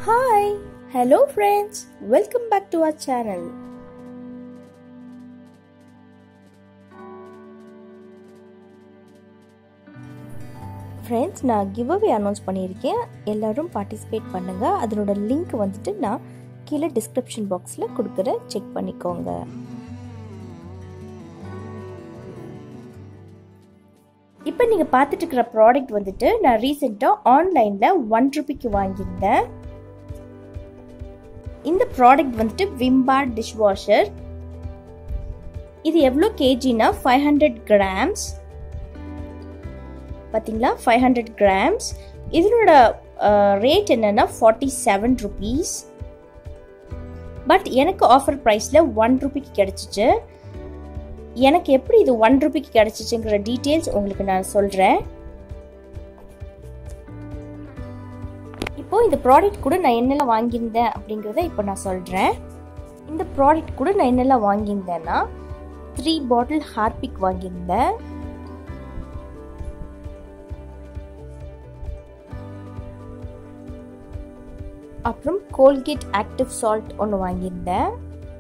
Hi! Hello friends! Welcome back to our channel. Friends நான் give away announce பண்ணியிருக்கேன் எல்லாரும் participate பண்ணுங்கள் அதனோட லிங்க் வந்துட்டு நான் கீழே டிஸ்கிரிப்ஷன் பாக்ஸில் கொடுக்குறேன் செக் பண்ணிக்கோங்க இப்போ நீங்கள் பார்த்துட்டு இருக்கிற ப்ராடக்ட் வந்துட்டு நான் ரீசெண்டாக ஆன்லைனில் ஒன் ருபிக்கு வாங்கியிருந்தேன் இந்த ப்ராடக்ட் வந்துட்டு விம்பார் டிஷ் வாஷர் இது எவ்வளோ கேஜினா ஃபைவ் ஹண்ட்ரட் கிராம்ஸ் பார்த்தீங்களா ஃபைவ் ஹண்ட்ரட் கிராம்ஸ் இதனோட ரேட் என்னன்னா ஃபார்ட்டி செவன் ருபீஸ் பட் எனக்கு ஆஃபர் ப்ரைஸில் ஒன் ருபிக்கு கிடச்சிச்சு எனக்கு எப்படி இது ஒன் ருபிக்கு கிடச்சிச்சுங்கிற டீட்டெயில்ஸ் உங்களுக்கு நான் சொல்கிறேன் இப்போ இந்த ப்ராடக்ட் கூட நான் என்னெல்லாம் வாங்கியிருந்தேன் அப்படிங்கிறத இப்போ நான் சொல்கிறேன் இந்த ப்ராடக்ட் கூட நான் என்னெல்லாம் வாங்கியிருந்தேன்னா த்ரீ பாட்டில் ஹார்பிக் வாங்கியிருந்தேன் அப்புறம் கோல்கேட் ஆக்டிவ் சால்ட் ஒன்று வாங்கியிருந்தேன்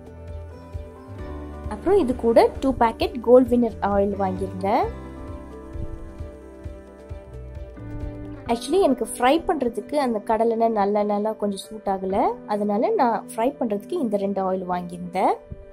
அப்புறம் இது கூட two packet Gold Winner oil வாங்கியிருந்தேன் ஆக்சுவலி எனக்கு ஃப்ரை பண்ணுறதுக்கு அந்த கடலெண்ணெய் நல்லெண்ணெய்லாம் கொஞ்சம் சூட் ஆகலை அதனால நான் ஃப்ரை பண்ணுறதுக்கு இந்த ரெண்டு ஆயில் வாங்கியிருந்தேன்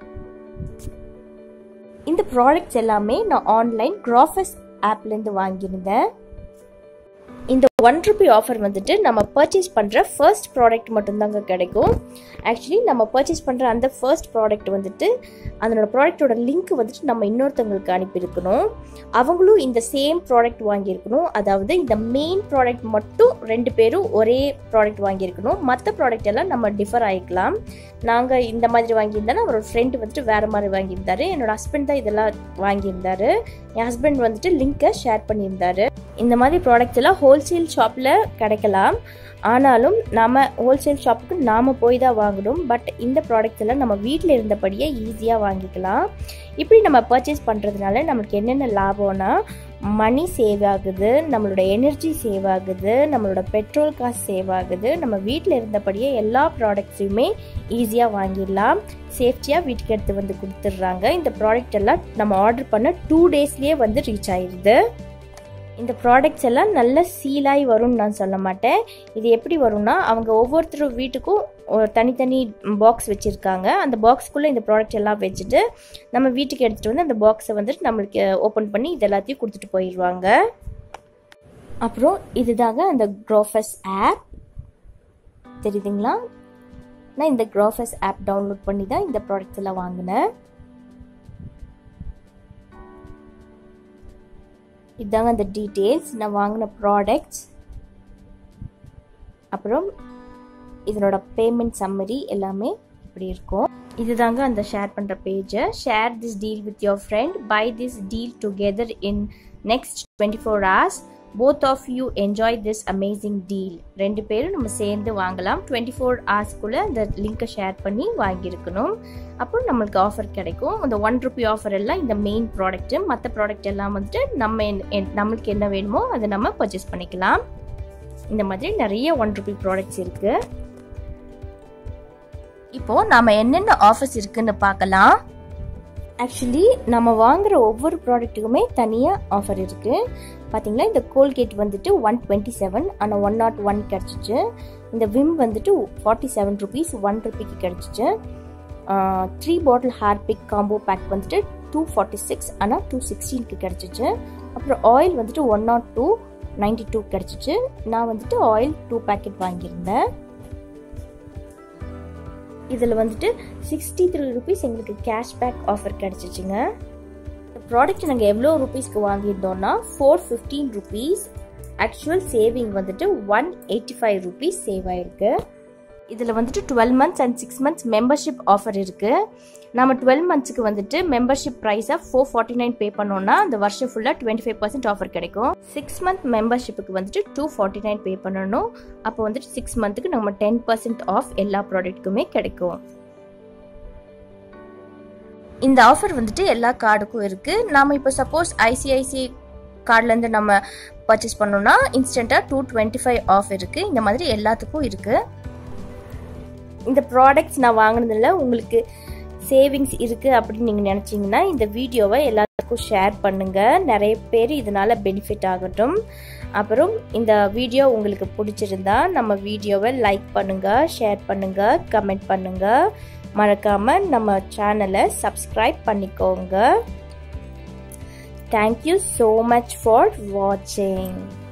இந்த ப்ராடக்ட்ஸ் எல்லாமே நான் ஆன்லைன் கிராஃபஸ் ஆப்லேருந்து வாங்கியிருந்தேன் இந்த ஒன் ருபி ஆஃபர் வந்துட்டு நம்ம பர்ச்சேஸ் பண்ணுற ஃபர்ஸ்ட் ப்ராடக்ட் மட்டும்தாங்க கிடைக்கும் ஆக்சுவலி நம்ம பர்ச்சேஸ் பண்ணுற அந்த ஃபர்ஸ்ட் ப்ராடக்ட் வந்துட்டு அதனோட ப்ராடக்டோட லிங்க் வந்துட்டு நம்ம இன்னொருத்தவங்களுக்கு அனுப்பியிருக்கணும் அவங்களும் இந்த சேம் ப்ராடக்ட் வாங்கியிருக்கணும் அதாவது இந்த மெயின் ப்ராடக்ட் மட்டும் ரெண்டு பேரும் ஒரே ப்ராடக்ட் வாங்கியிருக்கணும் மற்ற ப்ராடக்ட் எல்லாம் நம்ம டிஃபர் ஆகிக்கலாம் நாங்கள் இந்த மாதிரி வாங்கியிருந்தாலும் அவரோட ஃப்ரெண்டு வந்துட்டு வேறு மாதிரி வாங்கியிருந்தாரு என்னோட ஹஸ்பண்ட் தான் இதெல்லாம் வாங்கியிருந்தாரு என் ஹஸ்பண்ட் வந்துட்டு லிங்க்கை ஷேர் பண்ணியிருந்தாரு இந்த மாதிரி ப்ராடக்ட்ஸ் எல்லாம் ஹோல்சேல் ஷாப்பில் கிடைக்கலாம் ஆனாலும் நாம் ஹோல்சேல் ஷாப்புக்கு நாம் போய் தான் வாங்கணும் பட் இந்த ப்ராடக்ட்ஸ் எல்லாம் நம்ம வீட்டில் இருந்தபடியே ஈஸியாக வாங்கிக்கலாம் இப்படி நம்ம பர்ச்சேஸ் பண்ணுறதுனால நம்மளுக்கு என்னென்ன லாபம்னா மணி சேவ் ஆகுது நம்மளோட எனர்ஜி சேவ் ஆகுது நம்மளோட பெட்ரோல் காசு சேவ் ஆகுது நம்ம வீட்டில் இருந்தபடியே எல்லா ப்ராடக்ட்ஸையுமே ஈஸியாக வாங்கிடலாம் சேஃப்டியாக வீட்டுக்கு எடுத்து வந்து கொடுத்துட்றாங்க இந்த ப்ராடக்ட் எல்லாம் நம்ம ஆர்டர் பண்ண டூ டேஸ்லேயே வந்து ரீச் ஆயிடுது இந்த ப்ராடக்ட்ஸ் எல்லாம் நல்ல சீலாகி வரும்னு நான் சொல்ல மாட்டேன் இது எப்படி வரும்னா அவங்க ஒவ்வொருத்தரும் வீட்டுக்கும் ஒரு தனித்தனி பாக்ஸ் வச்சுருக்காங்க அந்த பாக்ஸ்க்குள்ளே இந்த ப்ராடக்ட் எல்லாம் வச்சுட்டு நம்ம வீட்டுக்கு எடுத்துகிட்டு வந்து அந்த பாக்ஸை வந்துட்டு நம்மளுக்கு ஓப்பன் பண்ணி இது எல்லாத்தையும் கொடுத்துட்டு போயிடுவாங்க அப்புறம் இதுதாங்க அந்த க்ரோஃபஸ் ஆப் தெரியுதுங்களா நான் இந்த க்ரோஃபஸ் ஆப் டவுன்லோட் பண்ணி தான் இந்த ப்ராடக்ட்ஸ் எல்லாம் வாங்கினேன் இதாங்க அந்த டீட்டெயில்ஸ் நான் வாங்கின ப்ராடக்ட்ஸ் அப்புறம் இதனோட பேமெண்ட் சம்மரி எல்லாமே இப்படி இருக்கும் இதுதாங்க அந்த ஷேர் பண்ணுற பேஜை share this deal with your friend buy this deal together in next twenty four hours both of you enjoy this amazing deal ரெண்டு பேரும் நம்ம சேர்ந்து வாங்கலாம் டுவெண்ட்டி ஃபோர் ஹவர்ஸ்க்குள்ளே அந்த லிங்க்கை ஷேர் பண்ணி வாங்கியிருக்கணும் அப்புறம் நம்மளுக்கு ஆஃபர் கிடைக்கும் இந்த ஒன் ருபி ஆஃபர் எல்லாம் இந்த மெயின் ப்ராடக்ட்டு மற்ற ப்ராடக்ட் எல்லாம் வந்துட்டு நம்ம நம்மளுக்கு என்ன வேணுமோ அதை நம்ம பர்ச்சேஸ் பண்ணிக்கலாம் இந்த மாதிரி நிறைய ஒன் ருபி ப்ராடக்ட்ஸ் இருக்குது இப்போ நாம என்னென்ன ஆஃபர்ஸ் இருக்குன்னு பார்க்கலாம் ஆக்சுவலி நம்ம வாங்குற ஒவ்வொரு ப்ராடக்ட்டுக்குமே தனியாக ஆஃபர் இருக்குது பார்த்தீங்களா இந்த கோல்கேட் வந்துட்டு ஒன் டுவெண்ட்டி செவன் ஆனால் ஒன் நாட் ஒன் கிடச்சிச்சு இந்த விம் வந்துட்டு ஃபார்ட்டி செவன் ருபீஸ் ஒன் ருபிக்கு கிடச்சிச்சு three bottle Harpic combo pack வந்துட்டு டூ ஃபார்ட்டி சிக்ஸ் ஆனால் டூ சிக்ஸ்டீனுக்கு கிடச்சிச்சு அப்புறம் ஆயில் வந்துட்டு one naught two ninety two கிடச்சிச்சு நான் வந்துட்டு ஆயில் டூ பேக்கெட் வாங்கியிருந்தேன் இதில் வந்துட்டு சிக்ஸ்டி த்ரீ ருபீஸ் எங்களுக்கு கேஷ்பேக் ஆஃபர் கிடச்சிச்சுங்க இந்த ப்ராடக்ட் நாங்கள் எவ்வளோ ருபீஸ்க்கு வாங்கியிருந்தோம்னா four fifteen rupees actual saving வந்துட்டு one eighty five rupees save ஆயிருக்கு இதில் வந்துட்டு twelve months and six months membership offer இருக்குது நம்ம டுவெல் மந்த்ஸுக்கு வந்துட்டு மெம்பர்ஷிப் ப்ரைஸாக ஃபோர் ஃபார்ட்டி நைன் பே பண்ணோம்னா அந்த வருஷம் ஃபுல்லாக டுவெண்ட்டி ஃபைவ் பர்சன்ட் ஆஃபர் கிடைக்கும் சிக்ஸ் மந்த் மெம்பர்ஷிப்புக்கு வந்துட்டு டூ ஃபார்ட்டி நைன் பே பண்ணணும் அப்போ வந்துட்டு சிக்ஸ் மந்த்துக்கு நம்ம டென் பர்சன்ட் ஆஃப் எல்லா ப்ராடக்ட்டுக்குமே கிடைக்கும் இந்த ஆஃபர் வந்துட்டு எல்லா கார்டுக்கும் இருக்குது நாம் இப்போ சப்போஸ் ஐசிஐசி கார்ட்லேருந்து நம்ம பர்ச்சேஸ் பண்ணோம்னா இன்ஸ்டண்ட்டாக டூ டுவெண்ட்டி ஃபைவ் ஆஃப் இருக்குது இந்த மாதிரி எல்லாத்துக்கும் இருக்குது இந்த ப்ராடக்ட்ஸ் நான் வாங்கினதில் உங்களுக்கு சேவிங்ஸ் இருக்குது அப்படின்னு நீங்கள் நினச்சிங்கன்னா இந்த வீடியோவை எல்லாத்துக்கும் ஷேர் பண்ணுங்கள் நிறைய பேர் இதனால் பெனிஃபிட் ஆகட்டும் அப்புறம் இந்த வீடியோ உங்களுக்கு பிடிச்சிருந்தா நம்ம வீடியோவை லைக் பண்ணுங்கள் ஷேர் பண்ணுங்கள் கமெண்ட் பண்ணுங்கள் மறக்காமல் நம்ம சேனலை சப்ஸ்கிரைப் பண்ணிக்கோங்க தேங்க்யூ ஸோ மச் ஃபார் வாட்சிங்